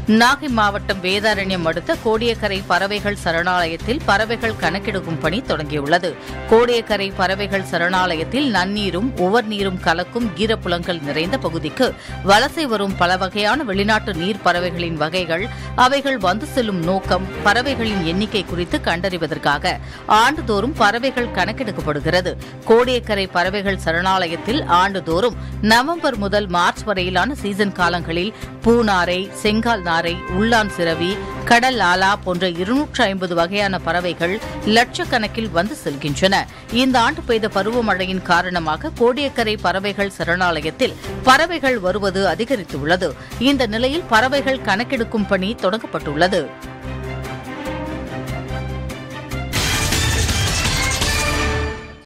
நாகை மாவட்டம் வேதாரண்யம் அடுத்த கோடியக்கரை பறவைகள் சரணாலயத்தில் பறவைகள் கணக்கெடுக்கும் பணி தொடங்கியுள்ளது கோடியக்கரை பறவைகள் சரணாலயத்தில் நன்னீரும் உவர் நீரும் கலக்கும் ஈரப்புலங்கள் நிறைந்த பகுதிக்கு வலசை வரும் பல வகையான வெளிநாட்டு நீர் பறவைகளின் வகைகள் அவைகள் வந்து செல்லும் நோக்கம் பறவைகளின் எண்ணிக்கை குறித்து கண்டறிவதற்காக ஆண்டுதோறும் பறவைகள் கணக்கெடுக்கப்படுகிறது கோடியக்கரை பறவைகள் சரணாலயத்தில் ஆண்டுதோறும் நவம்பர் முதல் மார்ச் வரையிலான சீசன் காலங்களில் பூநாரை செங்கால் நாரை உள்ளான் சிறவி கடல் ஆலா போன்ற இருநூற்று ஐம்பது வகையான பறவைகள் லட்சக்கணக்கில் வந்து செல்கின்றன இந்த ஆண்டு பெய்த பருவமழையின் காரணமாக கோடியக்கரை பறவைகள் சரணாலயத்தில் பறவைகள் வருவது அதிகரித்துள்ளது இந்த நிலையில் பறவைகள் கணக்கெடுக்கும் பணி தொடங்கப்பட்டுள்ளது